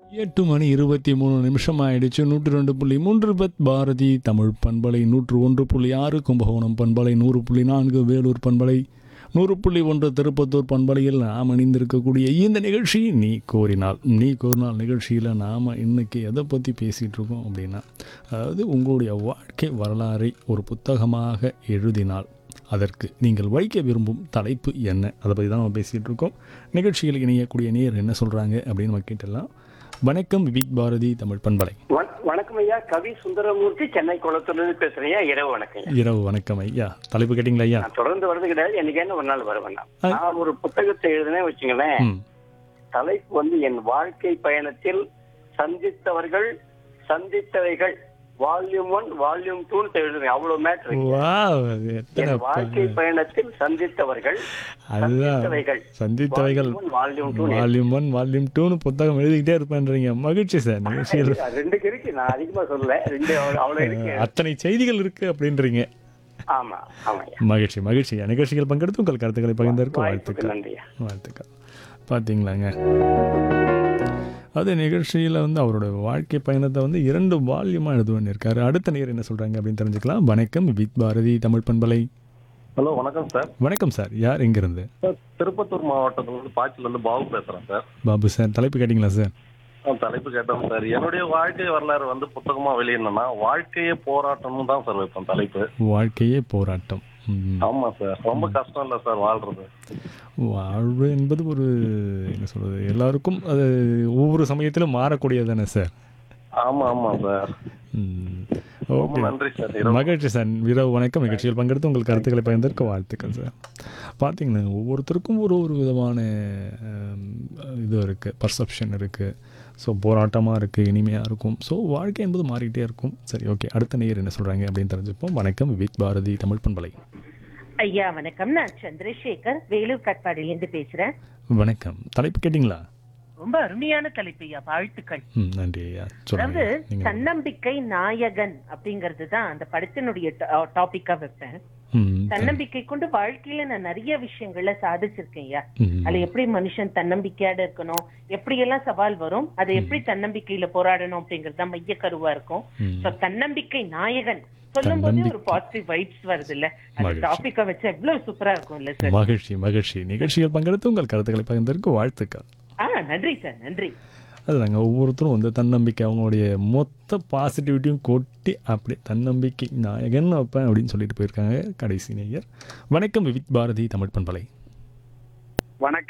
எட்டு மணி இருபத்தி மூணு நிமிஷம் ஆயிடுச்சு நூற்று ரெண்டு புள்ளி மூன்று பத் பாரதி தமிழ் பண்பலை நூற்று ஒன்று புள்ளி ஆறு கும்பகோணம் பண்பலை நூறு புள்ளி நான்கு வேலூர் பண்பலை நூறு புள்ளி ஒன்று திருப்பத்தூர் பண்பலையில் நாம் இணைந்திருக்கக்கூடிய இந்த நிகழ்ச்சி நீ கோரினால் நீ கோரினால் நிகழ்ச்சியில் நாம் இன்னைக்கு எதை பற்றி பேசிகிட்டு இருக்கோம் அப்படின்னா அதாவது உங்களுடைய வாழ்க்கை வரலாறை ஒரு புத்தகமாக எழுதினால் அதற்கு நீங்கள் வைக்க விரும்பும் தலைப்பு என்ன அதை பற்றி தான் நம்ம பேசிகிட்டு இருக்கோம் நிகழ்ச்சியில் இணையக்கூடிய நேர் என்ன சொல்கிறாங்க அப்படின்னு நம்ம கேட்டலாம் வணக்கம் விபிக் பாரதி தமிழ் பண்பலை வண- வணக்கம் ஐயா கவி சுந்தரமூர்த்தி சென்னை குளத்தூர்லேருந்து பேசுறேன் ஐயா இரவு வணக்கம் ஐயா. இரவு வணக்கம் ஐயா தலைப்பு கேட்டிங்களா ஐயா நான் தொடர்ந்து வரது கிடையாது எனக்கு என்ன ஒரு நாள் வருவேன் நான். நான் ஒரு புத்தகத்தை எழுதினேன் வச்சுங்களேன் ம் தலைப்பு வந்து என் வாழ்க்கை பயணத்தில் சந்தித்தவர்கள் சந்தித்தவைகள் வால்யூம் ஒன் வால்யூம் டூ எழுதுவேன் அவ்வளவு மேட்ரு வா எத்தனை என் வாழ்க்கை பயணத்தில் சந்தித்தவர்கள் அதுதான் சந்தித்தவைகள் சந்தித்தவைகள் volume two volume one volume டூன்னு புத்தகம் எழுதிக்கிட்டே இருப்பேன்றீங்க மகிழ்ச்சி சார் நிகழ்ச்சியில் ரெண்டுக்கு இருக்கு நான் அதிகமா சொல்லல ரெண்டு அவ்வளவு அவ்வளவு இருக்கு அத்தனை செய்திகள் இருக்கு அப்படின்றீங்க ஆமா ஆமா ஐயா மகிழ்ச்சி மகிழ்ச்சி ஐயா. நிகழ்ச்சிகள் பங்கெடுத்து உங்கள் கருத்துக்களை பகிர்ந்ததற்கு வாய்ப்புக்கு வாழ்த்துக்கள் நன்றி ஐயா. வாழ்த்துக்கள் பார்த்தீங்களாங்க அது நிகழ்ச்சியில் வந்து அவரோட வாழ்க்கை பயணத்தை வந்து இரண்டு வால்யூமாக எழுதுவேன் இருக்காரு அடுத்த நேர் என்ன சொல்கிறாங்க அப்படின்னு தெரிஞ்சுக்கலாம் வணக்கம் வித் பாரதி தமிழ் பண்பலை ஹலோ வணக்கம் சார் வணக்கம் சார் யார் எங்கேருந்து சார் திருப்பத்தூர் மாவட்டத்துல இருந்து பாய்ச்சல் இருந்து பாபு பேசுறேன் சார் பாபு சார் தலைப்பு கேட்டிங்களா சார் நான் தலைப்பு கேட்டேன் சார் என்னுடைய வாழ்க்கை வரலாறு வந்து புத்தகமா வெளியிடணும்னா வாழ்க்கையே போராட்டம்னு தான் சார் வைப்பேன் தலைப்பு வாழ்க்கையே போராட்டம் ம். ஆமா சார் ரொம்ப கஷ்டம் இல்ல சார் வாழ்றது வாழ்வு என்பது ஒரு என்ன சொல்கிறது எல்லாருக்கும் அது ஒவ்வொரு சமயத்திலும் மாறக்கூடியது தானே சார் ஆமா ஆமா சார் ம். ரொம்ப ஓகே நன்றி சார் இரவு மகிழ்ச்சி சார் இரவு வணக்கம் நிகழ்ச்சியில் பங்கெடுத்து உங்கள் கருத்துக்களை பகிர்ந்ததற்கு வாழ்த்துக்கள் சார் பார்த்தீங்கன்னா ஒவ்வொருத்தருக்கும் ஒரு ஒரு விதமான ஹம், இது இருக்குது பர்செப்ஷன் இருக்குது ஸோ போராட்டமாக இருக்குது இனிமையாக இருக்கும் ஸோ வாழ்க்கை என்பது மாறிக்கிட்டே இருக்கும் சரி ஓகே அடுத்த நேயர் என்ன சொல்கிறாங்க அப்படின்னு தெரிஞ்சுப்போம் வணக்கம் விவேக் பாரதி தமிழ் பண்பலை ஐயா வணக்கம் நான் சந்திரசேகர் வேலூர் கட்பாடியிலேருந்து பேசுறேன் வணக்கம் தலைப்பு கேட்டிங்களா ரொம்ப அருமையான தலைப்பு ஐயா வாழ்த்துக்கள் ம் நன்றி ஐயா அதாவது சொல்லுங்க நீங்கள் தன்னம்பிக்கை நாயகன் அப்படிங்கிறது தான் அந்த படத்தினுடைய டாபிக்கா வைப்பேன் ம் சரி. தன்னம்பிக்கை கொண்டு வாழ்க்கையில நான் நிறைய விஷயங்கள்ல சாதிச்சிருக்கேன் ஐயா ம் அதுல எப்படி மனுஷன் தன்னம்பிக்கையோட இருக்கணும் எப்படி எல்லாம் சவால் வரும் அதை எப்படி தன்னம்பிக்கையில போராடணும் அப்படிங்கிறது தான் மைய கருவா இருக்கும் ம். So, தன்னம்பிக்கை நாயகன் சொல்லும் போதே ஒரு தன்னம்பிக்கை. பாசிட்டிவ் வைப்ஸ் வருது இல்ல அந்த மகிழ்ச்சி. டாபிக்கை வச்சு எவ்வளவு சூப்பரா இருக்கும் இல்ல சார் மகிழ்ச்சி மகிழ்ச்சி நிகழ்ச்சியில் பங்கெடுத்து உங்கள் கருத்துக்களை பகிர்ந்ததற்கு வாழ்த்துக்கள் ஆ நன்றி சார் நன்றி அதுதாங்க ஒவ்வொருத்தரும் வந்து தன்னம்பிக்கை அவங்களுடைய மொத்த பாசிட்டிவிட்டியும் கொட்டி அப்படி தன்னம்பிக்கை நாயகன் வைப்பேன் அப்படின்னு சொல்லிட்டு போயிருக்காங்க கடைசி நேயர் வணக்கம் விவித் பாரதி தமிழ் பண்பலை வணக்கம்